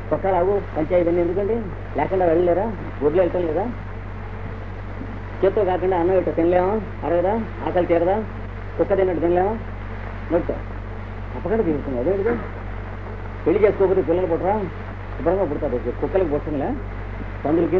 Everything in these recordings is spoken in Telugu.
పక్క రావు పంచాయతీ అన్నీ ఎందుకండి లేకుండా వెళ్ళలేరా గుడ్లు వెళ్తాం లేదా చేత్తో కాకుండా అన్నం ఇట్ట తినలేమా అరగదా ఆకలి తీరదా కుక్క తిన్నట్టు తినలేమా నొట్టు తప్పకుండా తీసుకుంది అదే కదా పెళ్లి చేసుకోకపోతే పిల్లలు పుట్టరా శుభ్రంగా పుడతారు కుక్కలకి పుట్టంలే పందులకి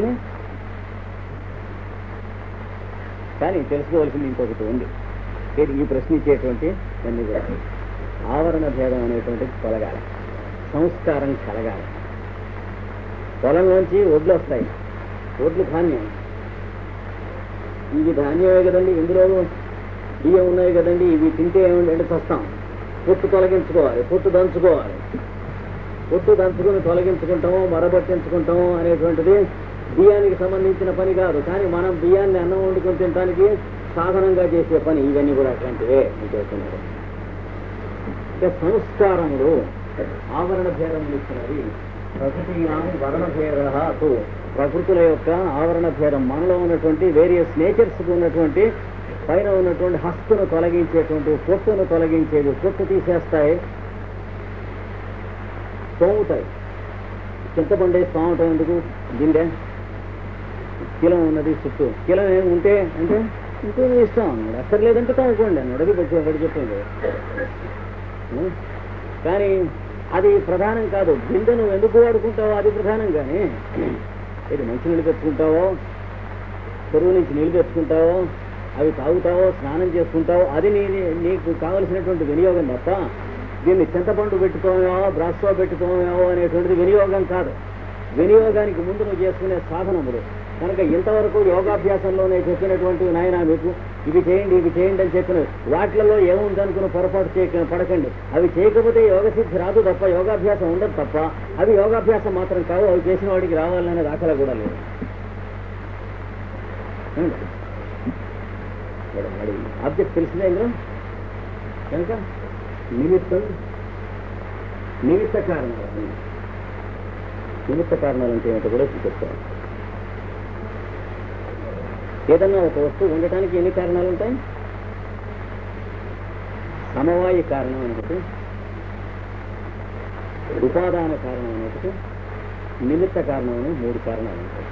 కానీ తెలుసుకోవాల్సింది ఇంకొకటి ఉంది ఇది ఈ ప్రశ్న ఇచ్చేటువంటి అన్ని కూడా ఆవరణ భేదం అనేటువంటిది తొలగాలి సంస్కారం కలగాలి పొలంలోంచి ఒడ్లు వస్తాయి ఒడ్లు ధాన్యం ఇవి ధాన్యమే కదండి ఇందులో బియ్యం ఉన్నాయి కదండి ఇవి తింటే ఏమిటంటే చస్తాం పొట్టు తొలగించుకోవాలి పొట్టు దంచుకోవాలి పొట్టు దంచుకుని తొలగించుకుంటాము మరబట్టించుకుంటాము అనేటువంటిది బియ్యానికి సంబంధించిన పని కాదు కానీ మనం బియ్యాన్ని అన్నం వండుకొని తినడానికి సాధనంగా చేసే పని ఇవన్నీ కూడా అట్లాంటివే అని చెప్తున్నారు అంటే సంస్కారములు ఆవరణ భేదములు ఇచ్చినవి ప్రకృతి వర్ణ భేదూ ప్రకృతుల యొక్క ఆవరణ భేదం మనలో ఉన్నటువంటి వేరియస్ నేచర్స్ ఉన్నటువంటి పైన ఉన్నటువంటి హస్తును తొలగించేటువంటి పొట్టును తొలగించేది పొట్టు తీసేస్తాయి తోముతాయి చింతపండే తోమటం ఎందుకు గిండె కిలం ఉన్నది చుట్టూ కిలం ఏమి ఉంటే అంటే ఇంకో మీ ఇష్టం అన్నాడు అక్కర్లేదంటే తోముకోండి అన్నాడు అది వచ్చి ఒకటి చెప్పింది ఉం? కానీ అది ప్రధానం కాదు బిందె నువ్వు ఎందుకు వాడుకుంటావో అది ప్రధానం కానీ ఇది మంచినీళ్ళు తెచ్చుకుంటావో చెరువు నుంచి నీళ్లు తెచ్చుకుంటావో అవి తాగుతావో స్నానం చేసుకుంటావో అది నీ నీకు కావలసినటువంటి వినియోగం తప్ప దీన్ని చింతపండు పెట్టుకోమేవో బ్రాస్తో పెట్టుకోమేవో అనేటువంటిది వినియోగం కాదు వినియోగానికి ముందు నువ్వు చేసుకునే సాధనములు కనుక ఇంతవరకు యోగాభ్యాసంలోనే చెప్పినటువంటి నాయన మీకు ఇవి చేయండి ఇవి చేయండి అని చెప్పిన వాటిలలో ఏముందనుకున్న పొరపాటు చేయక పడకండి అవి చేయకపోతే యోగ సిద్ధి రాదు తప్ప యోగాభ్యాసం ఉండదు తప్ప అవి యోగాభ్యాసం మాత్రం కావు అవి చేసిన వాడికి రావాలనే దాఖలా కూడా లేదు ఏమండి? వాడు- వాడి ఆబ్జెక్ట్ తెలిసిందే ఇందులో కనుక నిమిత్తం నిమిత్త కారణాలు అన్నీ. నిమిత్త కారణాలు అంటే ఏమిటో కూడా చూపిస్తాను ఏదన్నా ఒక వస్తువు ఉండటానికి ఎన్ని కారణాలు ఉంటాయి సమవాయ కారణం అని ఒకటి ఉపాదాన కారణం అని ఒకటి నిమిత్త కారణం అని మూడు కారణాలు ఉంటాయి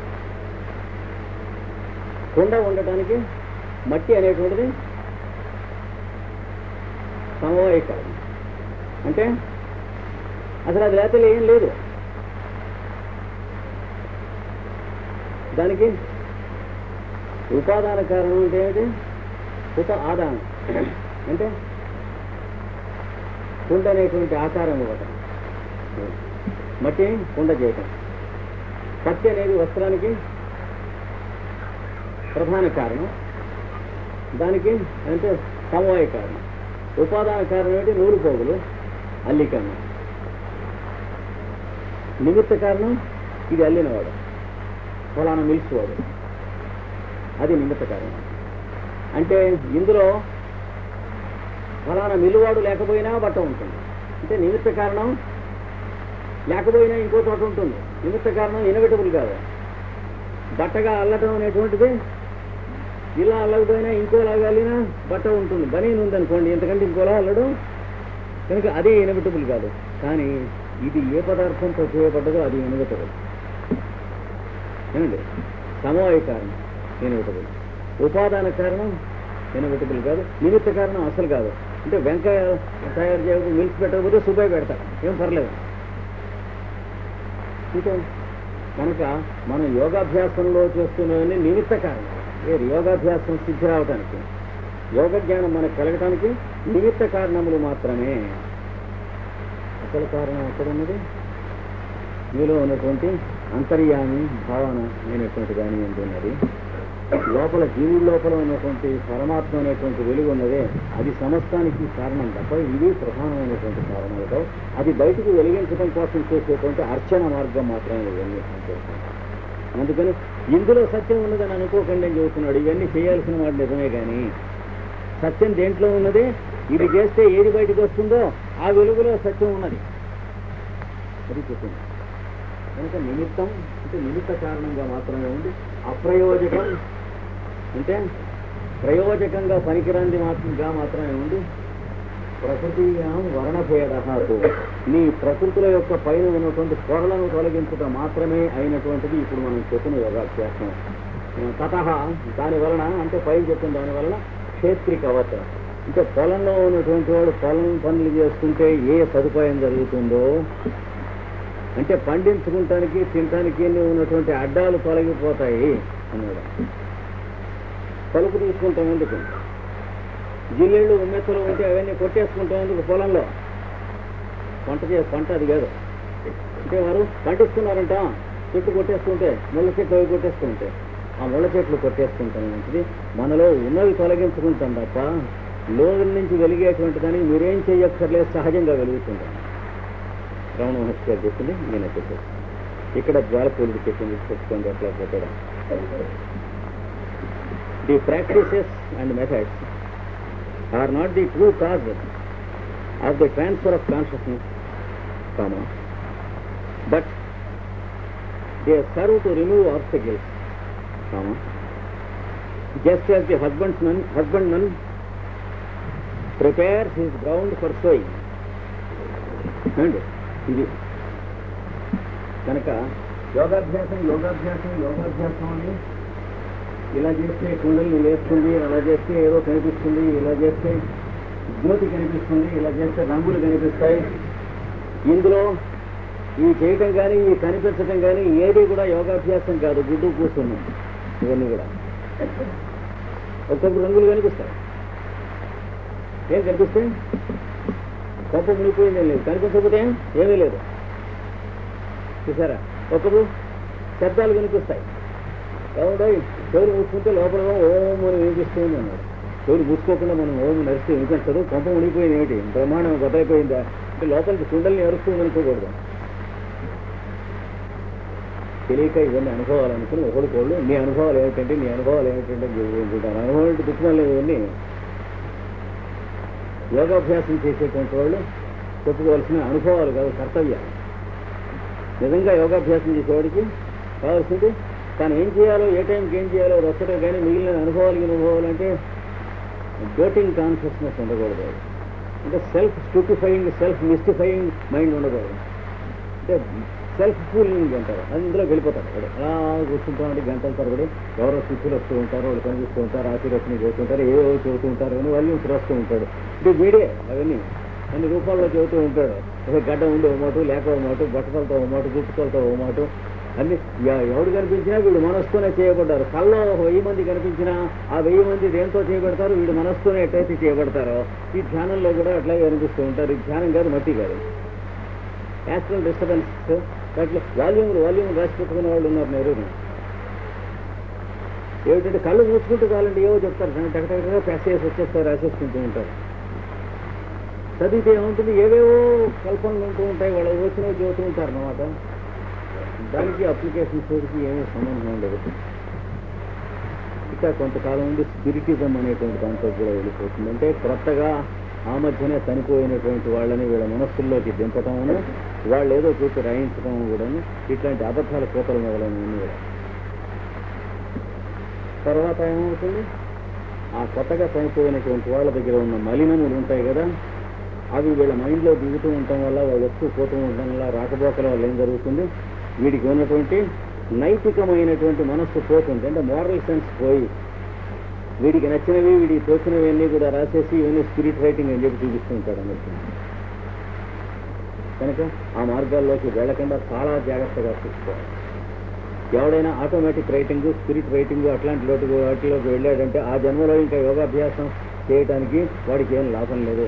కుండ ఉండటానికి మట్టి అనేటువంటిది సమవాయ కారణం అంటే అసలు అది లేకపోతే ఏం లేదు దానికి ఉపాదాన కారణం అంటే ఏమిటి ఉప ఆదానం అంటే కుండ అనేటువంటి ఆకారం ఇవ్వటం మట్టి కుండ చేయటం పత్తి అనేది వస్త్రానికి ప్రధాన కారణం దానికి అంటే సమవాయ కారణం ఉపాదాన కారణం ఏంటి నూలు పోగులు అల్లికను నిమిత్త కారణం ఇది అల్లినవాడు ఫలానా మిల్చివాడు అది నిమిత్త కారణం అంటే ఇందులో ఫలానా మిల్లువాడు లేకపోయినా బట్ట ఉంటుంది అంటే నిమిత్త కారణం లేకపోయినా ఇంకో చోట ఉంటుంది నిమిత్త కారణం ఇన్విటబుల్ కాదు బట్టగా అల్లటం అనేటువంటిది ఇలా అల్లకపోయినా ఇంకోలాగా అల్లినా బట్ట ఉంటుంది బనీన్ ఉందనుకోండి ఎందుకంటే ఇంకోలా అల్లడం కనుక అదే ఇన్విటబుల్ కాదు కానీ ఇది ఏ పదార్థంతో చేయబడ్డదో అది ఇన్విటబుల్ ఏమండి సమవాయ కారణం ఇన్విటబుల్ ఉపాదాన కారణం ఇన్విటబుల్ కాదు నిమిత్త కారణం అసలు కాదు అంటే వెంకాయ తయారు చేయకపోతే మిల్క్ పెట్టకపోతే సుబ్బయ్య పెడతాడు ఏం పర్లేదు ఇంకా కనుక మనం యోగాభ్యాసంలో చేస్తున్నవన్నీ నిమిత్త కారణం ఏది యోగాభ్యాసం సిద్ధి రావటానికి యోగ జ్ఞానం మనకు కలగటానికి నిమిత్త కారణములు మాత్రమే అసలు కారణం ఎక్కడ ఉన్నది మీలో ఉన్నటువంటి అంతర్యామి భావన అయినటువంటి దాని ఉన్నది లోపల జీవుడి లోపల ఉన్నటువంటి పరమాత్మ అనేటువంటి వెలుగు ఉన్నదే అది సమస్తానికి కారణం తప్ప ఇవి ప్రధానమైనటువంటి కారణాలు కావు అది బయటకు వెలిగించడం కోసం చేసేటువంటి అర్చన మార్గం మాత్రమే ఇవన్నీ అని చెప్తాను. అందుకని ఇందులో సత్యం ఉన్నదని అనుకోకండి అని చెబుతున్నాడు ఇవన్నీ చేయాల్సిన వాడు నిజమే కానీ సత్యం దేంట్లో ఉన్నది ఇది చేస్తే ఏది బయటకు వస్తుందో ఆ వెలుగులో సత్యం ఉన్నది అది చెప్పింది కనుక నిమిత్తం అంటే నిమిత్త కారణంగా మాత్రమే ఉంది అప్రయోజకం అంటే ప్రయోజకంగా పనికిరాంది మాత్రంగా మాత్రమే ఉంది ప్రకృతియాం వర్ణభేద నీ ప్రకృతుల యొక్క పైన ఉన్నటువంటి పొరలను తొలగించుట మాత్రమే అయినటువంటిది ఇప్పుడు మనం చెప్పిన యోగాభ్యాసం తత దాని వలన అంటే పైన చెప్పిన దాని వలన క్షేత్రికవత అంటే పొలంలో ఉన్నటువంటి వాడు పొలం పనులు చేసుకుంటే ఏ సదుపాయం జరుగుతుందో అంటే పండించుకుంటానికి తినటానికి ఉన్నటువంటి అడ్డాలు తొలగిపోతాయి అన్నాడు పలుపు తీసుకుంటాం ఎందుకు జిల్లేళ్ళు ఉమ్మెత్తలు ఉంటే అవన్నీ కొట్టేసుకుంటాం ఎందుకు పొలంలో పంట చే పంట అది కాదు అంటే వారు పండిస్తున్నారంట చెట్టు కొట్టేస్తుంటే ముళ్ళ చెట్లు అవి కొట్టేస్తుంటే ఆ ముళ్ళ చెట్లు కొట్టేసుకుంటాం మంచిది మనలో ఉన్నవి తొలగించుకుంటాం తప్ప లోగల నుంచి వెలిగేటువంటి దానికి మీరేం చేయక్కర్లేదు సహజంగా వెలుగుతుంటాం రమణ మహర్షి గారు చెప్పింది నేను చెప్పాను ఇక్కడ జ్వాలపూలుడు చెప్పింది చెప్పుకోండి ఎట్లా పెట్టడం the practices and methods are not the true cause of the transfer of consciousness, comma, but they serve to remove obstacles, comma, just as the husbandman, husbandman prepares his ground for sowing. అండి ఇది కనుక యోగాభ్యాసం యోగాభ్యాసం యోగాభ్యాసం అని ఇలా చేస్తే కుండల్ని లేస్తుంది అలా చేస్తే ఏదో కనిపిస్తుంది ఇలా చేస్తే జ్యోతి కనిపిస్తుంది ఇలా చేస్తే రంగులు కనిపిస్తాయి ఇందులో ఈ చేయటం కానీ ఈ కనిపించటం కానీ ఏది కూడా యోగాభ్యాసం కాదు గుడ్డు కూర్చున్నాం ఇవన్నీ కూడా ఒక్కొక్క రంగులు కనిపిస్తాయి ఏం కనిపిస్తాయి గొప్ప మునిపోయిందేం లేదు కనిపించకపోతే ఏమీ లేదు చూసారా ఒక్కరు శబ్దాలు కనిపిస్తాయి ఏమంటే చెవులు మూసుకుంటే లోపల ఓం అని వినిపిస్తుంది అన్నాడు చెవులు మూసుకోకుండా మనం ఓం నరిస్తే వినిపించదు కొంప మునిగిపోయింది ఏమిటి బ్రహ్మాండం గొప్పైపోయిందా అంటే లోపలికి కుండల్ని అరుస్తుంది అనుకోకూడదు తెలియక ఇవన్నీ అనుభవాలు అనుకుని ఒకడికోళ్ళు నీ అనుభవాలు ఏమిటంటే నీ అనుభవాలు ఏమిటంటే అని చెప్పుకుంటారు అనుభవం అంటే దుఃఖం లేదు ఇవన్నీ యోగాభ్యాసం చేసేటువంటి వాళ్ళు చెప్పుకోవాల్సిన అనుభవాలు కాదు కర్తవ్యాలు నిజంగా యోగాభ్యాసం చేసేవాడికి కావాల్సింది తాను ఏం చేయాలో ఏ టైంకి ఏం చేయాలో రొక్కటే కానీ మిగిలిన అనుభవాలు అనుభవాలు అంటే డోటింగ్ కాన్షియస్నెస్ ఉండకూడదు అంటే self stultifying self mystifying mind ఉండకూడదు అంటే సెల్ఫ్ ఫూలింగ్ అంటారు అది ఇందులో వెళ్ళిపోతారు వాడు అలా కూర్చుంటామంటే గంటల తరబడి ఎవరో శిష్యులు వస్తూ ఉంటారు వాళ్ళు కనిపిస్తూ ఉంటారు ఆశీర్వచనం చేస్తుంటారు ఏవో చెబుతూ ఉంటారు అని వాళ్ళు రాస్తూ ఉంటాడు ఇది వీడే అవన్నీ అన్ని రూపాల్లో చెబుతూ ఉంటాడు ఒక గడ్డ ఉండి ఓ మాట లేక ఓ మాట బట్టలతో ఓ మాట గుట్టుకలతో ఓ మాట అన్ని ఎ- ఎవడు కనిపించినా వీడు మనస్తోనే చేయబడ్డారు కల్లో ఒక వెయ్యి మంది కనిపించినా ఆ వెయ్యి మంది దేంతో చేయబడతారు వీడు మనస్తోనే ఎట్లయితే చేయబడతారో ఈ ధ్యానంలో కూడా అట్లాగే కనిపిస్తూ ఉంటారు ఈ ధ్యానం కాదు మట్టి కాదు యాక్చువల్ డిస్టర్బెన్స్ దాంట్లో వాల్యూములు వాల్యూములు రాసి పెట్టుకునే వాళ్ళు ఉన్నారు నెరూరు ఏమిటంటే కళ్ళు మూసుకుంటూ కావాలంటే ఏవో చెప్తారు టకటగా ప్యాసేజ్ వచ్చేస్తారు రాసేసుకుంటూ ఉంటారు చదివితే ఏముంటుంది ఏవేవో కల్పనలు ఉంటూ ఉంటాయి వాళ్ళు వచ్చినవి చదువుతూ ఉంటారు అన్నమాట దానికి అప్లికేషన్ సోర్కి ఏమీ సంబంధం ఉండదు ఇక కొంతకాలం నుండి స్పిరిటిజం అనేటువంటి దాంట్లో కూడా వెళ్ళిపోతుంది అంటే క్రొత్తగా ఆ మధ్యనే చనిపోయినటువంటి వాళ్ళని వీళ్ళ మనస్సుల్లోకి దింపటమును వాళ్ళు ఏదో చూసి రాయించడం కూడా ఇట్లాంటి అబద్ధాల కోతలు మొదలైనవన్నీ కూడా తర్వాత ఏమవుతుంది ఆ కొత్తగా చనిపోయినటువంటి వాళ్ళ దగ్గర ఉన్న మలినములు ఉంటాయి కదా అవి వీళ్ళ మైండ్లో దిగుతూ ఉండటం వల్ల వాళ్ళు వస్తూ పోతూ ఉండటం వల్ల రాకపోకల వల్ల ఏం జరుగుతుంది వీడికి ఉన్నటువంటి నైతికమైనటువంటి మనస్సు పోతుంది అంటే మోరల్ సెన్స్ పోయి వీడికి నచ్చినవి వీడికి తోచినవి అన్నీ కూడా రాసేసి ఇవన్నీ స్పిరిట్ రైటింగ్ అని చెప్పి చూపిస్తూ ఉంటాడు అన్నట్టు కనుక ఆ మార్గాల్లోకి వెళ్లకుండా చాలా జాగ్రత్తగా చూసుకోవాలి ఎవడైనా ఆటోమేటిక్ రైటింగ్ స్పిరిట్ రైటింగ్ అట్లాంటి లోటు వాటిలోకి వెళ్ళాడంటే ఆ జన్మలో ఇంకా యోగాభ్యాసం చేయడానికి వాడికి ఏం లాభం లేదు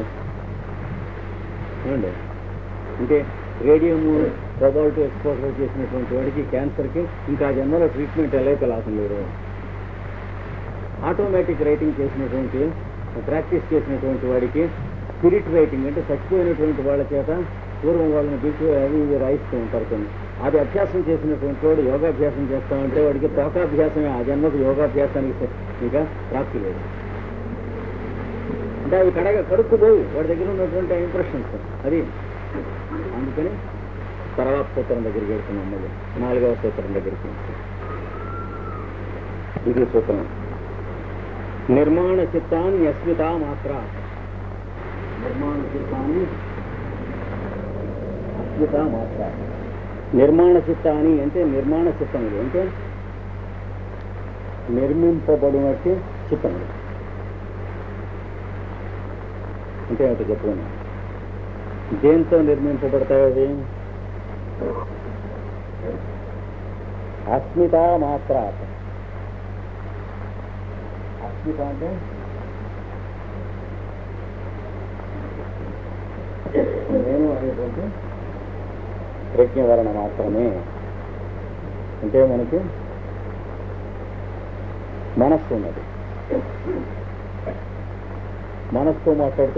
ఏమండి అంటే రేడియం కొబాల్ట్ ఎక్స్పోజర్ చేసినటువంటి వాడికి క్యాన్సర్కి ఇంకా ఆ జన్మలో ట్రీట్మెంట్ ఎలా అయితే లాభం లేదు ఆటోమేటిక్ రైటింగ్ చేసినటువంటి ప్రాక్టీస్ చేసినటువంటి వాడికి స్పిరిట్ రైటింగ్ అంటే చచ్చిపోయినటువంటి వాళ్ళ చేత పూర్వం వాళ్ళని పిలిచి అవి ఇవి రాయిస్తూ ఉంటారు కొన్ని అది అభ్యాసం చేసినటువంటి వాడు యోగాభ్యాసం చేస్తామంటే వాడికి తోకాభ్యాసమే ఆ జన్మకు యోగాభ్యాసానికి ఇంకా ప్రాప్తి లేదు అంటే అవి కడగ కడుక్కుపోవు వాడి దగ్గర ఉన్నటువంటి ఇంప్రెషన్స్ అది అందుకని తర్వాత సూత్రం దగ్గరికి వెళ్తున్నాం మళ్ళీ నాలుగవ సూత్రం దగ్గరికి ఇది సూత్రం నిర్మాణ చిత్తాన్ని అస్మిత మాత్ర నిర్మాణ చిత్తాన్ని అస్మిత మాత్ర నిర్మాణ చిత్తాన్ని అంటే నిర్మాణ చిత్తం ఇది అంటే నిర్మింపబడినట్టు చిత్తం ఇది అంటే ఏమిటో చెప్పుకున్నా దేంతో నిర్మింపబడతాయి అవి అస్మిత మాత్ర అస్మిత అంటే నేను అనేటువంటి ప్రజ్ఞవరణ మాత్రమే అంటే మనకి మనస్సు ఉన్నది మనస్సుతో మాట్లాడుతూ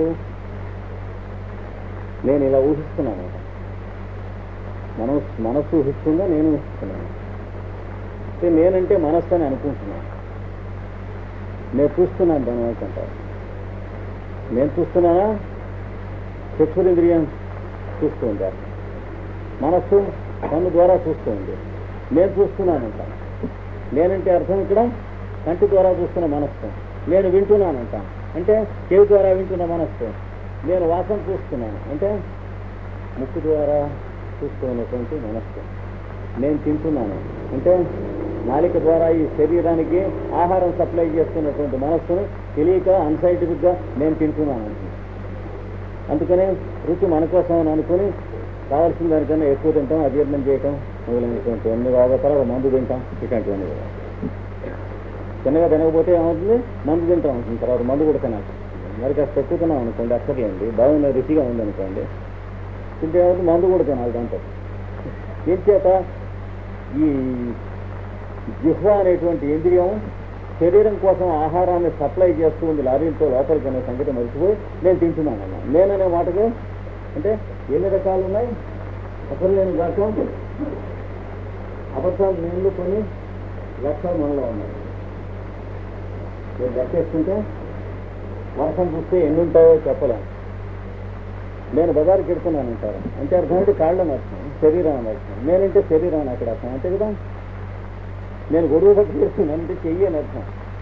నేను ఇలా ఊహిస్తున్నాను మనస్సు మనస్సు ఊహిస్తుందా నేను ఊహిస్తున్నాను అంటే నేనంటే మనస్సు అని అనుకుంటున్నాను నేను చూస్తున్నాను దాని వైపు అంటారు నేను చూస్తున్నానా చక్షురింద్రియం చూస్తూ ఉంటారు మనస్సు కన్ను ద్వారా చూస్తూ ఉంది నేను చూస్తున్నానంట నేనంటే అర్థం ఇక్కడ కంటి ద్వారా చూస్తున్న మనస్సు నేను వింటున్నానంట అంటే చెవి ద్వారా వింటున్న మనస్సు నేను వాసన చూస్తున్నాను అంటే ముక్కు ద్వారా చూస్తూ ఉన్నటువంటి మనస్సు నేను తింటున్నాను అంటే నాలిక ద్వారా ఈ శరీరానికి ఆహారం సప్లై చేస్తున్నటువంటి మనస్సును తెలియక అన్సైంటిఫిక్గా నేను తింటున్నాను అంటున్నాను. అందుకనే రుచి మన కోసం అని అనుకుని కావాల్సిన దానికన్నా ఎక్కువ తింటాం అజీర్ణం చేయటం మొదలైనటువంటి అన్ని బాగా తర్వాత మందు తింటాం ఇట్లాంటివన్నీ కూడా చిన్నగా తినకపోతే ఏమవుతుంది మందు తింటాం అనుకుంది తర్వాత మందు కూడా తినాలి మరి కాస్త ఎక్కువ తిన్నాం అనుకోండి అక్కర్లేండి బాగుంది రుచిగా ఉంది అనుకోండి తింటే ఏమవుతుంది మందు కూడా తినాలి దాంట్లో ఏం చేత ఈ జిహ్వ అనేటువంటి ఇంద్రియం శరీరం కోసం ఆహారాన్ని సప్లై చేస్తూ ఉంది లారీలతో లోపలికి అనే సంగతి మర్చిపోయి నేను తింటున్నాను అన్న నేననే మాటకు అంటే ఎన్ని రకాలు ఉన్నాయి అసలు నేను లక్షం అబద్ధాలు నేను కొన్ని లక్షలు మనలో ఉన్నాయి నేను లెక్కేసుకుంటే వర్షం చూస్తే ఎన్ని ఉంటాయో చెప్పలేం నేను బజార్కి వెళ్తున్నాను అంటారు అంటే అర్థం ఏంటి కాళ్ళని అర్థం శరీరం అని అర్థం నేనంటే శరీరం అని అక్కడ అర్థం అంతే కదా నేను గొడుగు పట్టి చేస్తున్నాను అంటే చెయ్యి అని అర్థం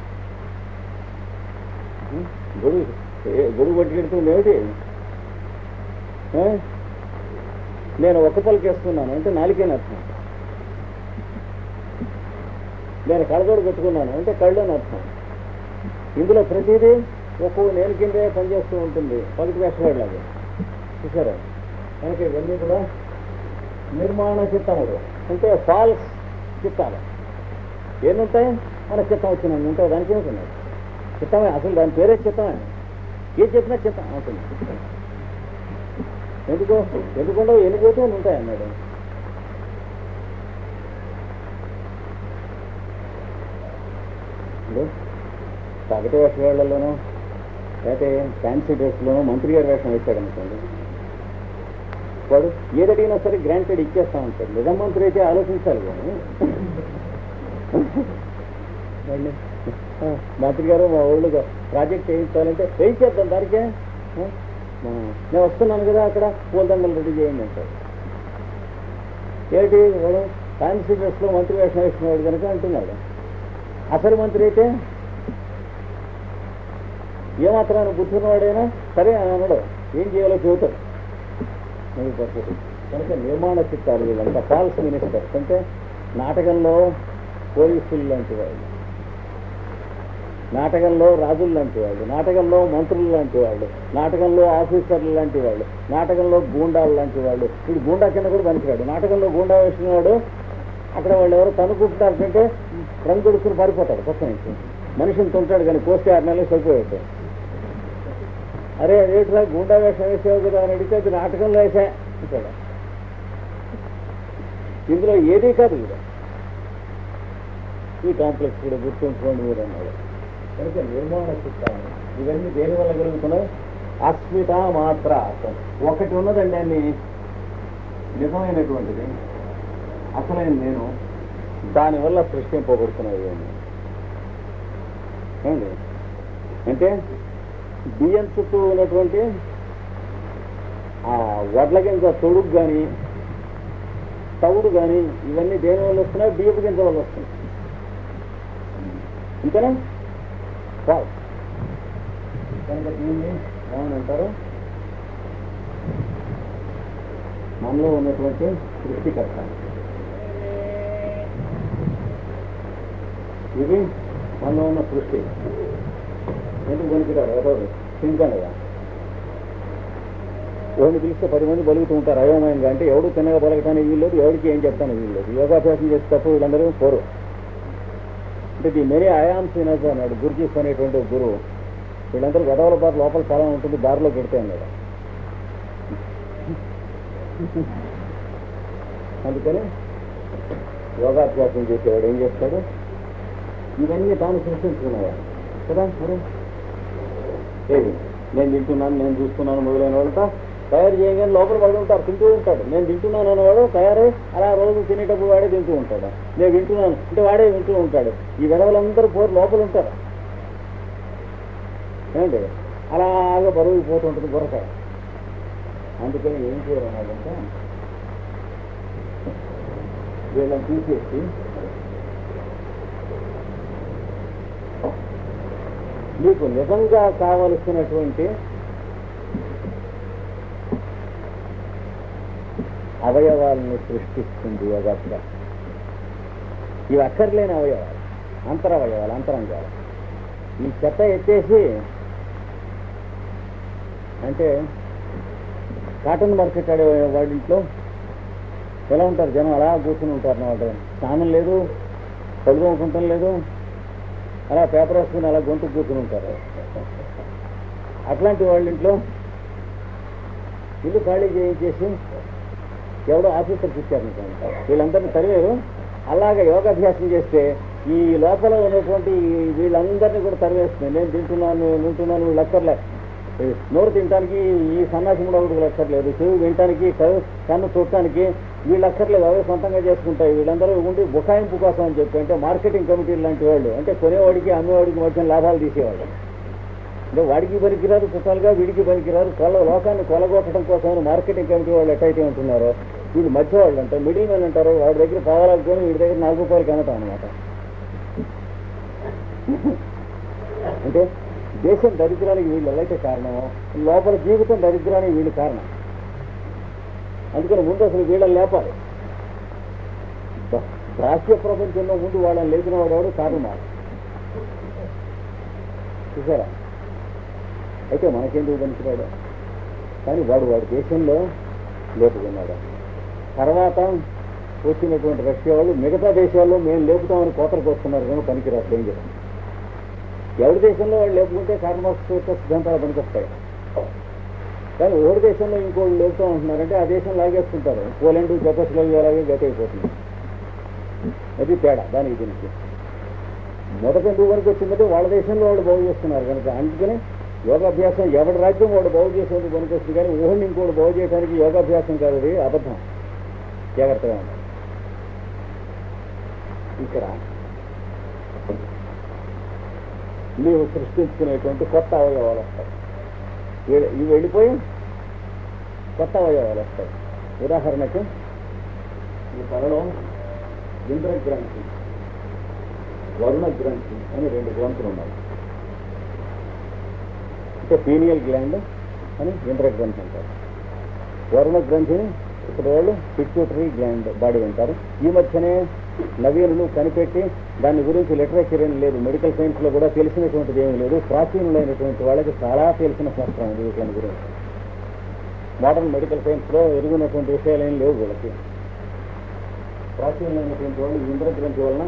ఉం? గొడుగు ఏ- గొడుగు పట్టి పెడుతుంది ఏమిటి ఏ? నేను ఒక్క పలికి వేస్తున్నాను అంటే నాలుగేని అర్థం నేను కళ్ళజోడు పెట్టుకున్నాను అంటే కళ్ళు అని అర్థం ఇందులో ప్రతిదీ ఒక్కో నేను కిందే పనిచేస్తూ ఉంటుంది పలికి వేసవాళ్ళగా చూసారా కనుక ఇవన్నీ కూడా నిర్మాణ చిత్తములు అంటే ఫాల్స్ చిత్తాలు ఏముంటాయి మన చిత్తం వచ్చిన ఉంటాయి దానికి ఏమిటున్నాయి చిత్తమే అసలు దాని పేరే చిత్తమే ఏ చెప్పినా చిత్తం అవుతుంది ఎందుకు ఎందుకుండో ఎన్ని పోతే అన్ని ఉంటాయి అన్నాడు ఇప్పుడు పగటి వేషగాళ్లలోనూ లేకపోతే ఫ్యాన్సీ డ్రెస్లోనూ మంత్రి గారి వేషం వేశాడు అనుకోండి వాడు ఏదడిగినా సరే గ్రాంటెడ్ ఇచ్చేస్తా ఉంటాడు నిజం మంత్రి అయితే ఆలోచించాలి కానీ వాడిని, ఆ, మంత్రి గారు మా ఊళ్ళో ప్రాజెక్ట్ చేయించాలంటే చేయించేద్దాం దానికే ఆ, మా- నేను వస్తున్నాను కదా అక్కడ పూలదండలు రెడీ చేయండి అంటాడు ఏంటి వాడు ఫ్యాన్సీ డ్రెస్లో మంత్రి వేషం వేసుకున్నాడు కనుక అంటున్నాడు అసలు మంత్రి అయితే ఏమాత్రాన్ని బుద్ధి ఉన్నవాడైనా సరే అని అనడు ఏం చేయాలో చెబుతాడు అది పరిస్థితి కనుక నిర్మాణ చిత్తాలు వీళ్ళంతా ఫాల్స్ మినిస్టర్స్ అంటే నాటకంలో పోలీసులు లాంటి వాళ్ళు నాటకంలో రాజులు లాంటి వాళ్ళు నాటకంలో మంత్రులు లాంటి వాళ్ళు నాటకంలో ఆఫీసర్లు లాంటి వాళ్ళు నాటకంలో గూండాలు లాంటి వాళ్ళు వీడు గూండా కింద కూడా పనికిరాడు నాటకంలో గూండా వేసిన వాడు అక్కడ వాళ్ళు ఎవరు తనుకుంటున్నారంటే రంగు కొడుకుని పారిపోతాడు పక్క నుంచి మనిషిని తుంటాడు కానీ కోస్తే ఆరు నెలలు సరిపోయాడు అరే అదేట్రా గూండా వేషం వేసావు కదా అని అడిగితే అది నాటకంలో వేసా అంటాడు ఇందులో ఏదీ కాదు ఇది ఈ కాంప్లెక్స్ కూడా గుర్తుంచుకోండి మీరు అన్నాడు కనుక నిర్మాణ చిత్తాన్ని ఇవన్నీ దేని వల్ల కలుగుతున్నాయి అస్మిత మాత్ర అర్థం ఒకటి ఉన్నదండి అన్ని నిజమైనటువంటిది అసలైన నేను దానివల్ల సృష్టింపబడుతున్నాయి ఇవన్నీ ఏమండి అంటే బియ్యం చుట్టూ ఉన్నటువంటి ఆ వడ్ల గింజ తొడుగు కానీ తవుడు కానీ ఇవన్నీ దేని వల్ల వస్తున్నాయి బియ్యపు గింజ వల్ల వస్తున్నాయి అంతేనా కాదు కనుక దీన్ని ఏమని అంటారు మనలో ఉన్నటువంటి సృష్టికర్త ఇది మనలో ఉన్న సృష్టి ఎందుకు పనికిరారు ఎవరు తినకండిగా ఎవరిని పిలిస్తే పది మంది బలుగుతూ ఉంటారు అయోమయంగా అంటే ఎవడు తిన్నగా బలగటానికి వీల్లేదు ఎవరికి ఏం చెప్తాను వీల్లేదు యోగాభ్యాసం చేసి తప్ప వీళ్ళందరూ పోరు అంటే ది మెరీ అయామ్స్ ఇనర్స్ అన్నాడు గురుజీస్ అనేటువంటి ఒక గురువు వీళ్ళందరూ గదవల బార్ లోపల చాలా ఉంటుంది దారిలో పెడితే అన్నాడు అందుకని యోగాభ్యాసం చేసేవాడు ఏం చేస్తాడు ఇవన్నీ తాను సృష్టించుకునేవాడు కదా మరి ఏది నేను తింటున్నాను నేను చూస్తున్నాను మొదలైన వాళ్ళతో తయారు చేయగానే లోపల పడి ఉంటారు తింటూ ఉంటాడు నేను తింటున్నాను అనేవాడు తయారై అలా రోజు తినేటప్పుడు వాడే తింటూ ఉంటాడు నేను వింటున్నాను అంటే వాడే వింటూ ఉంటాడు ఈ వెనవలందరూ పోరు లోపల ఉంటారు ఏమండి అలాగా బరువు పోతుంటుంది బుర్రకాయ అందుకని ఏం చేయాలంటే వీళ్ళని తీసేసి మీకు నిజంగా కావలసినటువంటి అవయవాలను సృష్టిస్తుంది యోగాత్మ ఇవి అక్కర్లేని అవయవాలు అంతరవయవాలు అంతరంగాలు ఈ చెత్త ఎత్తేసి అంటే కాటన్ మార్కెట్ ఆడే వాడింట్లో ఎలా ఉంటారు జనం అలా కూర్చుని ఉంటారు అన్నమాట స్నానం లేదు పడుకోకుంటాం లేదు అలా పేపర్ వేసుకుని అలా గొంతు కూర్చుని ఉంటారు అట్లాంటి వాళ్ళ ఇంట్లో ఇల్లు ఖాళీ చేయించేసి ఎవడో ఆఫీసర్కి ఇచ్చారనుకోండి వీళ్ళందరినీ తరివేరు అలాగే యోగాభ్యాసం చేస్తే ఈ లోపల ఉన్నటువంటి ఈ వీళ్ళందరినీ కూడా తరివేస్తుంది నేను తింటున్నాను నేను వింటున్నాను వీళ్ళు అక్కర్లే ఈ నోరు తినడానికి ఈ సన్నాసి కూడా ఒకటి అక్కర్లేదు చెవి వినటానికి కన్ను- కన్ను చూడటానికి వీళ్ళు అక్కర్లేదు అవే సొంతంగా చేసుకుంటాయి వీళ్ళందరూ ఉండి బుకాయింపు కోసం అని చెప్పి అంటే మార్కెటింగ్ కమిటీ లాంటి వాళ్ళు అంటే కొనేవాడికి అమ్మేవాడికి మధ్య లాభాలు తీసేవాళ్ళు అంటే వాడికి పనికిరారు చుట్టాలుగా వీడికి పనికిరారు కొల లోకాన్ని కొలగొట్టడం కోసం మార్కెటింగ్ కమిటీ వాళ్ళు ఎట్టయితే ఉంటున్నారో వీళ్ళు మధ్య వాళ్ళు అంటారు మిడిల్ మ్యాన్ అంటారు వాడి దగ్గర పావాలనుకొని వీడి దగ్గర నాలుగు రూపాయలకి అమ్మటం అనమాట అంటే దేశం దరిద్రానికి వీళ్ళు ఎలాగైతే కారణమో లోపల జీవితం దరిద్రానికి వీళ్ళు కారణం అందుకని ముందు అసలు వీళ్ళని లేపాలి బ- బాహ్య ప్రపంచంలో ముందు వాళ్ళని లేపిన వాడు కారణం చూసారా అయితే మనకెందుకు పనికిరాడు కానీ వాడు వాడి దేశంలో లేపుకున్నాడు తర్వాత వచ్చినటువంటి రష్యా వాళ్ళు మిగతా దేశాల్లో మేము లేపుతామని కోతలకు వస్తున్నారు కానీ పనికిరాదు డేంజర్ ఎవరి దేశంలో వాళ్ళు లేపుకుంటే కార్మోత్సవ సిద్ధాంతాలు పనికొస్తాయి కానీ ఓడి దేశంలో ఇంకోళ్ళు లేపుతా ఉంటున్నారంటే ఆ దేశం లాగేసుకుంటారు పోలాండ్ జపస్లో అలాగే గత అయిపోతుంది అది తేడా దానికి దీనికి మొదట ఎందుకు వరకు వచ్చిందంటే వాళ్ళ దేశంలో వాళ్ళు బాగు చేస్తున్నారు కనుక అందుకని యోగాభ్యాసం ఎవరి రాజ్యం వాడు బాగు చేసేందుకు పనికొస్తుంది కానీ ఊహని ఇంకోటి బాగు చేయడానికి యోగాభ్యాసం కాదు అది అబద్ధం జాగ్రత్తగా ఉండాలి ఇక్కడ నీవు సృష్టించుకునేటువంటి కొత్త అవయవాలు వస్తాయి ఇవి- ఇవి వెళ్ళిపోయి కొత్త అవయవాలు వస్తాయి ఉదాహరణకు ఈ తలలో ఇంద్రగ్రంథి వరుణ గ్రంథి అని రెండు గ్రంథులు ఉన్నాయి అంటే పీనియల్ గ్లాండ్ అని ఇంద్రగ్రంథి అంటారు వరుణ గ్రంథిని ఇప్పుడు వాళ్ళు పిట్యూటరీ గ్లాండ్ బాడీ అంటారు ఈ మధ్యనే నవీనులు కనిపెట్టి దాని గురించి లిటరేచర్ ఏం లేదు మెడికల్ సైన్స్ లో కూడా తెలిసినటువంటిది ఏమీ లేదు ప్రాచీనులైనటువంటి వాళ్ళకి చాలా తెలిసిన శాస్త్రం ఇది వీటి గురించి మోడర్న్ మెడికల్ సైన్స్ లో ఎరుగున్నటువంటి విషయాలు ఏం లేవు వీళ్ళకి ప్రాచీనమైనటువంటి వాళ్ళు ఈ ఇంద్రగ్రంథి వలన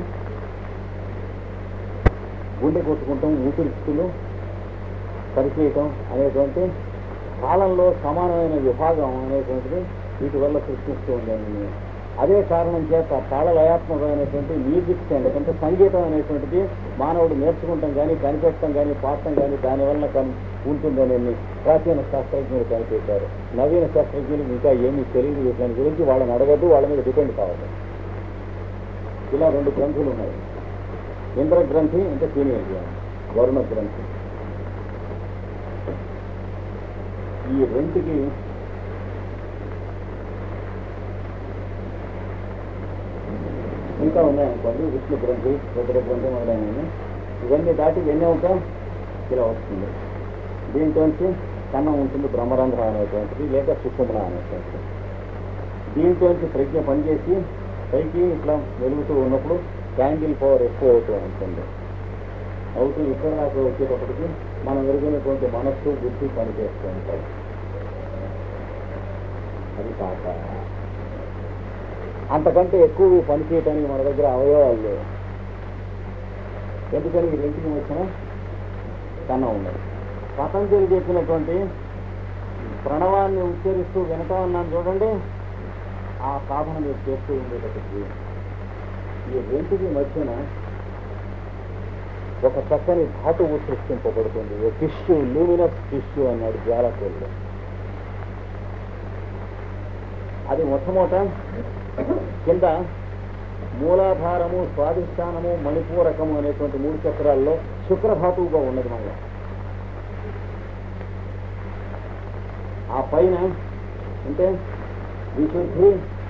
గుండె కొట్టుకుంటాం ఊపిరిస్తులు పనిచేయటం అనేటువంటి కాలంలో సమానమైన విభాగం అనేటువంటిది వీటి వల్ల సృష్టిస్తూ ఉందని అదే కారణం చేత తాళలయాత్మకమైనటువంటి మ్యూజిక్ అంటే సంగీతం అనేటువంటిది మానవుడు నేర్చుకుంటాం కానీ కనిపెట్టడం కానీ పాడటం కానీ దానివల్ల కన్ ఉంటుందని ప్రాచీన శాస్త్రజ్ఞులు కనిపెట్టారు నవీన శాస్త్రజ్ఞులు ఇంకా ఏమీ తెలియదు వీటి గురించి వాళ్ళని అడగద్దు వాళ్ళ మీద డిపెండ్ కావాలి ఇలా రెండు గ్రంథులు ఉన్నాయి ఇంద్ర గ్రంథి అంటే సీనియర్ గ్రంథి వరుణ గ్రంథి ఈ రెండుకి ఇంకా ఉన్నాయనుకోండి విష్ణు గ్రంథి రుద్ర గ్రంథి మొదలైనవి ఇవన్నీ దాటి వెన్నెముక ఇలా వస్తుంది దీంట్లోంచి కన్నం ఉంటుంది బ్రహ్మరంధ్ర అనేటువంటిది లేక సుషుమ్న అనేటువంటిది దీంట్లోంచి ప్రజ్ఞ పనిచేసి పైకి ఇట్లా వెలుగుతూ ఉన్నప్పుడు క్యాండిల్ పవర్ ఎక్కువ అవుతూ ఉంటుంది అవుతూ ఇక్కడ దాకా వచ్చేటప్పటికి మనం ఎరుగున్నటువంటి మనస్సు బుద్ధి పనిచేస్తూ ఉంటాయి అది కాక అంతకంటే ఎక్కువ పని చేయడానికి మన దగ్గర అవయవాలు లేవు ఎందుకని ఈ రెండింటికి వచ్చిన కన్నా ఉండదు పతంజలి చెప్పినటువంటి ప్రణవాన్ని ఉచ్చరిస్తూ వినటం అన్నాను చూడండి ఆ సాధన మీరు చేస్తూ ఉండేటప్పటికి ఈ రెంటికి మధ్యన ఒక చక్కని ధాతువు సృష్టింపబడుతుంది టిష్యూ లూమినస్ టిష్యూ అన్నాడు జ్వాలకోళ్ళు అది మొట్టమొదట కింద మూలాధారము స్వాధిష్టానము మణిపూరకము అనేటువంటి మూడు చక్రాల్లో శుక్రధాతువుగా ఉన్నది మనలో ఆ పైన అంటే విశుద్ధి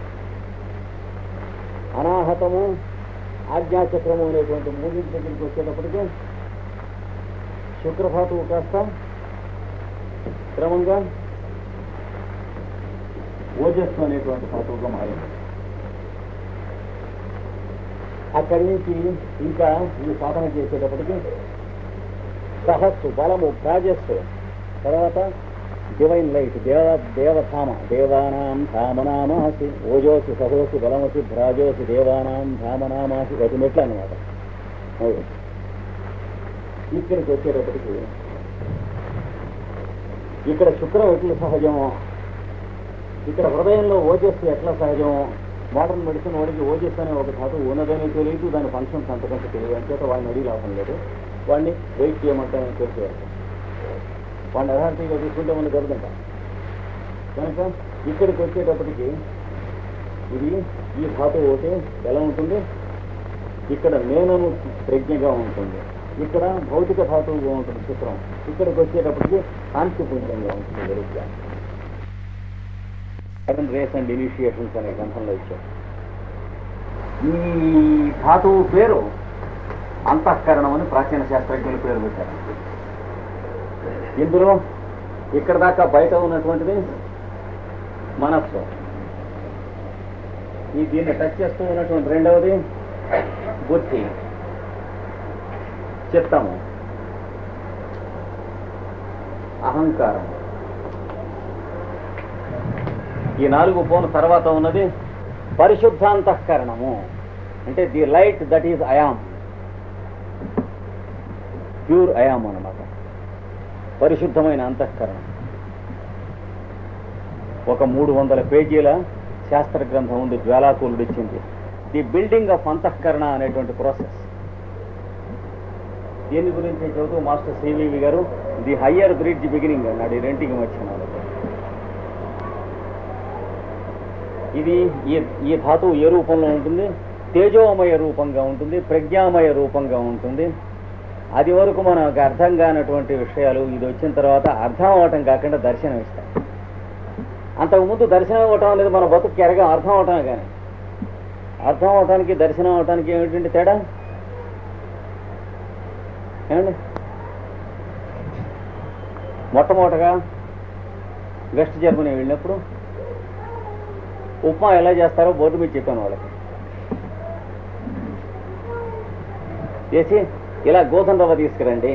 అనాహతము ఆజ్ఞాచక్రము అనేటువంటి మూడింటి దగ్గరికి వచ్చేటప్పటికి శుక్రధాతువు కాస్త క్రమంగా ఓజస్సు అనేటువంటి ధాతువుగా మారింది అక్కడి నుంచి ఇంకా ఈ సాధన చేసేటప్పటికి సహస్సు బలము ప్రాజస్సు తర్వాత డివైన్ లైట్ దేవ దేవధామ దేవానాం ధామనామాసి ఓజోసి సహోసి బలమసి భ్రాజోసి దేవానాం ధామనామాసి అది మెట్లు అనమాట అవును. ఇక్కడికి వచ్చేటప్పటికి ఇక్కడ శుక్రం ఎట్లా సహజమో ఇక్కడ హృదయంలో ఓజస్సు ఎట్లా సహజమో మోడర్న్ మెడిసిన్ వాడికి ఓజస్ అనే ఒక ధాతువు ఉన్నదని తెలియదు దాని ఫంక్షన్స్ అంతకంటే తెలియదు అంచేత వాడిని అడిగి లాభం లేదు వాడిని వెయిట్ చేయమంటామని తెలిసేవారు వాడిని అథారిటీగా తీసుకుంటే మనం జరుగుతుంట కనుక ఇక్కడికి వచ్చేటప్పటికి ఇది ఈ ధాతువు ఒకటి ఎలా ఉంటుంది ఇక్కడ నేనను ప్రజ్ఞగా ఉంటుంది ఇక్కడ భౌతిక ధాతువుగా ఉంటుంది చిత్రం ఇక్కడికి వచ్చేటప్పటికి కాంతిపుంజంగా ఉంటుంది వెలుగుగా సెవెన్ రేస్ అండ్ ఇనిషియేషన్స్ అనే గ్రంథంలో ఇచ్చారు ఈ ధాతువు పేరు అంతఃకరణం అని ప్రాచీన శాస్త్రజ్ఞుల పేరు పెట్టారు ఇందులో ఇక్కడ దాకా బయట ఉన్నటువంటిది మనస్సు ఈ దీన్ని టచ్ చేస్తూ ఉన్నటువంటి రెండవది బుద్ధి చిత్తము అహంకారం ఈ నాలుగు పోను తర్వాత ఉన్నది పరిశుద్ధాంతఃకరణము అంటే the light that is I am pure I am అన్నమాట పరిశుద్ధమైన అంతఃకరణం ఒక మూడు వందల పేజీల శాస్త్ర గ్రంథం ఉంది జ్వాలాకూలుడు ఇచ్చింది ది బిల్డింగ్ ఆఫ్ అంతఃకరణ అనేటువంటి ప్రాసెస్ దీని గురించి చదువుతూ మాస్టర్ సివివి గారు ది హయ్యర్ బ్రిడ్జ్ బిగినింగ్ అన్నాడు ఈ రెంటికి మధ్యన ఇది ఈ ఈ ధాతువు ఏ రూపంలో ఉంటుంది తేజోమయ రూపంగా ఉంటుంది ప్రజ్ఞామయ రూపంగా ఉంటుంది అది వరకు మనకు అర్థం కానటువంటి విషయాలు ఇది వచ్చిన తర్వాత అర్థం అవటం కాకుండా దర్శనం ఇస్తాయి అంతకుముందు దర్శనం అవ్వటం అనేది మన బతుకు ఎరగా అర్థం అవటమే కానీ అర్థం అవటానికి దర్శనం అవటానికి ఏమిటంటే తేడా ఏమండి మొట్టమొదటగా వెస్ట్ జర్మనీ వెళ్ళినప్పుడు ఉప్మా ఎలా చేస్తారో బోర్డు మీద చెప్పాను వాళ్ళకి చేసి ఇలా గోధుమ రవ్వ తీసుకురండి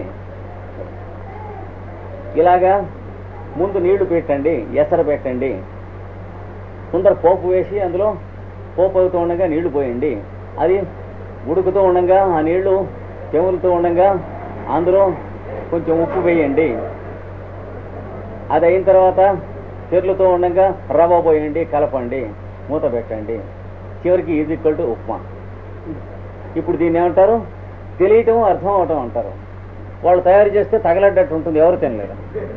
ఇలాగా ముందు నీళ్లు పెట్టండి ఎసరు పెట్టండి ముందర పోపు వేసి అందులో పోపు అవుతూ ఉండగా నీళ్లు పోయండి అది ఉడుకుతూ ఉండగా ఆ నీళ్లు తెములుతూ ఉండగా అందులో కొంచెం ఉప్పు వేయండి అది అయిన తర్వాత తెరులుతూ ఉండగా రవ్వ పోయండి కలపండి మూత పెట్టండి చివరికి ఈజ్ ఈక్వల్ టు ఉప్మా ఇప్పుడు దీన్ని ఏమంటారు తెలియటం అర్థం అవటం అంటారు వాళ్ళు తయారు చేస్తే తగలడ్డట్టు ఉంటుంది ఎవరు తినలేరు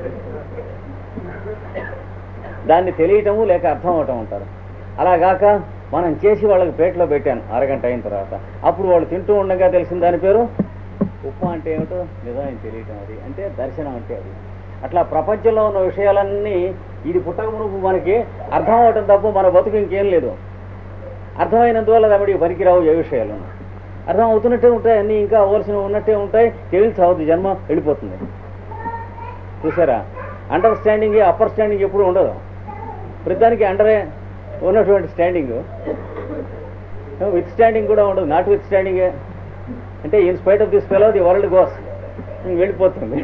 దాన్ని తెలియటము లేక అర్థం అవటం అంటారు అలాగాక మనం చేసి వాళ్ళకి ప్లేట్లో పెట్టాను అరగంట అయిన తర్వాత అప్పుడు వాళ్ళు తింటూ ఉండగా తెలిసిన దాని పేరు ఉప్మా అంటే ఏమిటో నిజమైన తెలియటం అది అంటే దర్శనం అంటే అది అట్లా ప్రపంచంలో ఉన్న విషయాలన్నీ ఇది పుట్టక మునుపు మనకి అర్థం అవటం తప్ప మన బతుకు ఇంకేం లేదు అర్థమైనందువల్ల తమిడికి పనికిరావు ఏ విషయాలు అర్థం అవుతున్నట్టే ఉంటాయి అన్నీ ఇంకా అవ్వాల్సినవి ఉన్నట్టే ఉంటాయి తెలిసి చావద్దు జన్మ వెళ్ళిపోతుంది చూసారా అండర్స్టాండింగ్ అప్పర్ స్టాండింగ్ ఎప్పుడు ఉండదు ప్రతిదానికి అండరే ఉన్నటువంటి స్టాండింగ్ విత్ స్టాండింగ్ కూడా ఉండదు నాట్ విత్ స్టాండింగ్ అంటే in spite of this fellow the world goes వెళ్ళిపోతుంది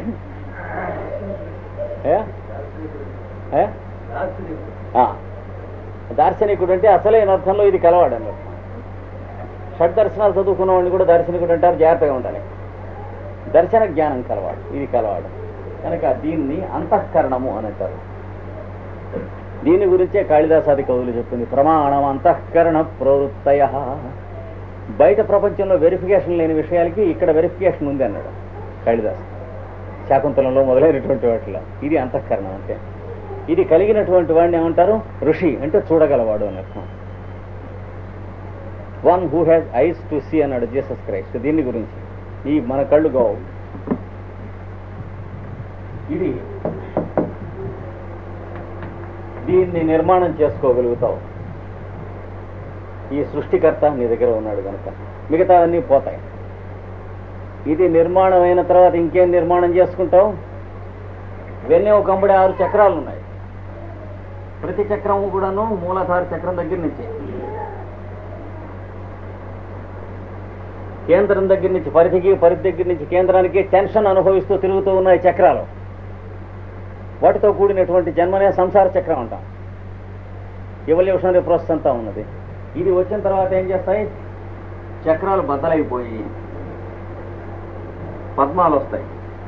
ఏ? ఏ? ఆ. దార్శనికుడు అంటే అసలైన అర్థంలో ఇది కలవాడు అన్నమాట షడ్ దర్శనాలు చదువుకున్న వాడిని కూడా దార్శనికుడు అంటారు జాగ్రత్తగా ఉండాలి దర్శన జ్ఞానం కలవాడు ఇది కలవాడు కనుక దీన్ని అంతఃకరణము అని అంటారు దీని గురించే కాళిదాసాది కవులు చెప్పింది ప్రమాణం అంతఃకరణ ప్రవృత్తయ బయట ప్రపంచంలో వెరిఫికేషన్ లేని విషయాలకి ఇక్కడ వెరిఫికేషన్ ఉంది అన్నాడు కాళిదాస్ శాకుంతలంలో మొదలైనటువంటి వాటిలో ఇది అంతఃకరణం అంటే ఇది కలిగినటువంటి వాడిని ఏమంటారు ఋషి అంటే చూడగలవాడు అని అర్థం one who has eyes to see అన్నాడు జీసస్ క్రైస్ట్ దీని గురించి ఈ మన కళ్ళు గోవు ఇది దీన్ని నిర్మాణం చేసుకోగలుగుతావు ఈ సృష్టికర్త నీ దగ్గర ఉన్నాడు కనుక మిగతా అన్నీ పోతాయి ఇది నిర్మాణం అయిన తర్వాత ఇంకేం నిర్మాణం చేసుకుంటావు వెన్నె ఒక కంబడి ఆరు చక్రాలు ఉన్నాయి ప్రతి చక్రము కూడాను మూలాధార చక్రం దగ్గర నుంచి కేంద్రం దగ్గర నుంచి పరిధికి పరిధి దగ్గర నుంచి కేంద్రానికి టెన్షన్ అనుభవిస్తూ తిరుగుతూ ఉన్నాయి చక్రాలు వాటితో కూడినటువంటి జన్మనే సంసార చక్రం అంటాం ఎవల్యూషనరీ ప్రాసెస్ అంతా ఉన్నది ఇది వచ్చిన తర్వాత ఏం చేస్తాయి చక్రాలు బద్దలైపోయి పద్మాలు వస్తాయి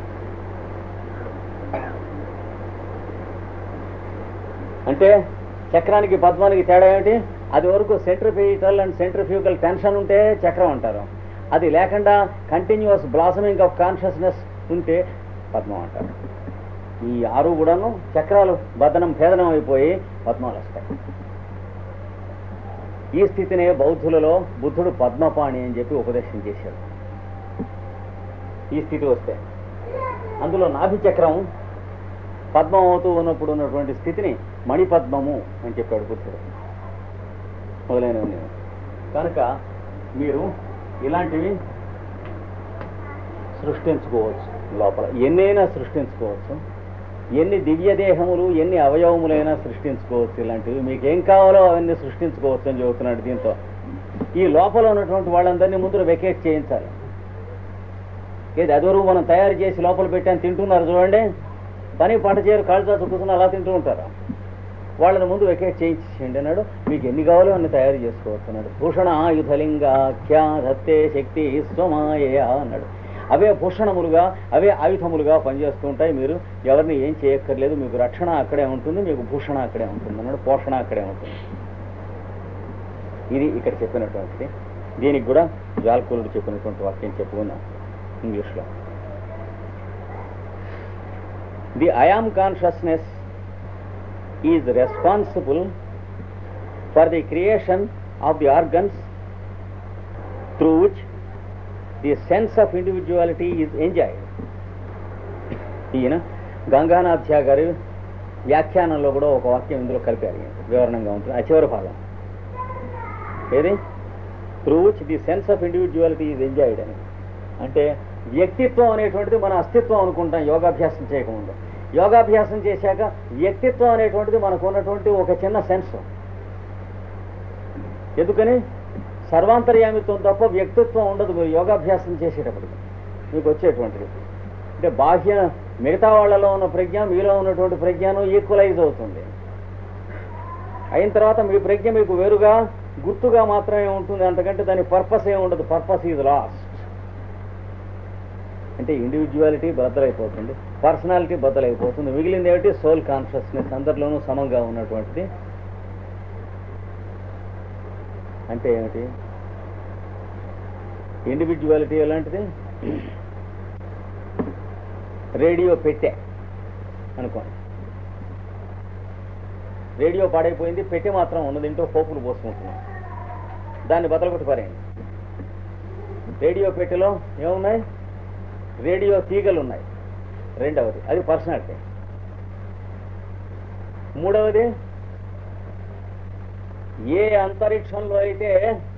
అంటే చక్రానికి పద్మానికి తేడా ఏమిటి అది వరకు సెంట్రిఫ్యూటల్ అండ్ సెంట్రిఫ్యూగల్ టెన్షన్ ఉంటే చక్రం అంటారు అది లేకుండా కంటిన్యూస్ బ్లాసమింగ్ ఆఫ్ కాన్షియస్నెస్ ఉంటే పద్మం అంటారు ఈ ఆరు కూడాను చక్రాలు బద్దనం భేదనం అయిపోయి పద్మాలు వస్తాయి ఈ స్థితినే బౌద్ధులలో బుద్ధుడు పద్మపాణి అని చెప్పి ఉపదేశం చేశాడు ఈ స్థితి వస్తే అందులో నాభి చక్రం పద్మం అవుతూ ఉన్నప్పుడు ఉన్నటువంటి స్థితిని మణిపద్మము అని చెప్పాడు బుద్ధుడు మొదలైనవి కనుక మీరు ఇలాంటివి సృష్టించుకోవచ్చు లోపల ఎన్నైనా సృష్టించుకోవచ్చు ఎన్ని దివ్య దేహములు ఎన్ని అవయవములైనా సృష్టించుకోవచ్చు ఇలాంటివి మీకు ఏం కావాలో అవన్నీ సృష్టించుకోవచ్చు అని చెబుతున్నాడు దీంతో ఈ లోపల ఉన్నటువంటి వాళ్ళందరినీ ముందు వెకేట్ చేయించాలి ఏది అదొరుగు మనం తయారు చేసి లోపల పెట్టాను తింటున్నారు చూడండి పని పంట చేయరు కాళ్ళు చాచు కూర్చుని అలా తింటూ ఉంటారు వాళ్ళని ముందు వెకేట్ చేయించండి అన్నాడు మీకు ఎన్ని కావాలో అన్ని తయారు చేసుకోవచ్చు అన్నాడు భూషణ ఆయుధలింగ ఖ్యా దత్తే శక్తి స్వమాయ అన్నాడు అవే భూషణములుగా అవే ఆయుధములుగా పనిచేస్తూ ఉంటాయి మీరు ఎవరిని ఏం చేయక్కర్లేదు మీకు రక్షణ అక్కడే ఉంటుంది మీకు భూషణ అక్కడే ఉంటుంది అన్నాడు పోషణ అక్కడే ఉంటుంది ఇది ఇక్కడ చెప్పినటువంటిది దీనికి కూడా జాల్కూలుడు చెప్పినటువంటి వాక్యం చెప్పుకున్నాం ఇంగ్లీష్లో the I am consciousness is responsible for the creation of the organs through which the sense of individuality is enjoy ఈయన గంగానాథ్యా గారి వ్యాఖ్యానంలో కూడా ఒక వాక్యం ఇందులో కలిపారు ఈయన. వివరణంగా ఉంటుంది ఆ చివరి భాగం ఏది through which the sense of individuality is enjoyed అని అంటే వ్యక్తిత్వం అనేటువంటిది మన అస్తిత్వం అనుకుంటాం యోగాభ్యాసం చేయకముందు యోగాభ్యాసం చేశాక వ్యక్తిత్వం అనేటువంటిది మనకు ఉన్నటువంటి ఒక చిన్న సెన్స్ ఎందుకని సర్వాంతర్యామిత్వం తప్ప వ్యక్తిత్వం ఉండదు మీరు యోగాభ్యాసం చేసేటప్పటికి మీకు వచ్చేటువంటిది అంటే బాహ్య మిగతా వాళ్ళలో ఉన్న ప్రజ్ఞ మీలో ఉన్నటువంటి ప్రజ్ఞను ఈక్వలైజ్ అవుతుంది అయిన తర్వాత మీ ప్రజ్ఞ మీకు వేరుగా గుర్తుగా మాత్రమే ఉంటుంది అంతకంటే దాని పర్పస్ ఏమి ఉండదు పర్పస్ ఈజ్ లాస్ట్ అంటే ఇండివిజువాలిటీ బద్దలైపోతుంది పర్సనాలిటీ బద్దలైపోతుంది మిగిలింది ఏమిటి సోల్ కాన్షియస్నెస్ అందరిలోనూ సమంగా ఉన్నటువంటిది అంటే ఏమిటి ఇండివిజువాలిటీ ఎలాంటిది రేడియో పెట్టే అనుకోండి రేడియో పాడైపోయింది పెట్టె మాత్రం ఉన్నది ఇంటో పోపులు పోసుకుంటున్నాం దాన్ని బదలగొట్టి పారేయండి రేడియో పెట్టెలో ఏమున్నాయి రేడియో తీగలు ఉన్నాయి రెండవది అది పర్సనాలిటీ మూడవది ఏ అంతరిక్షంలో అయితే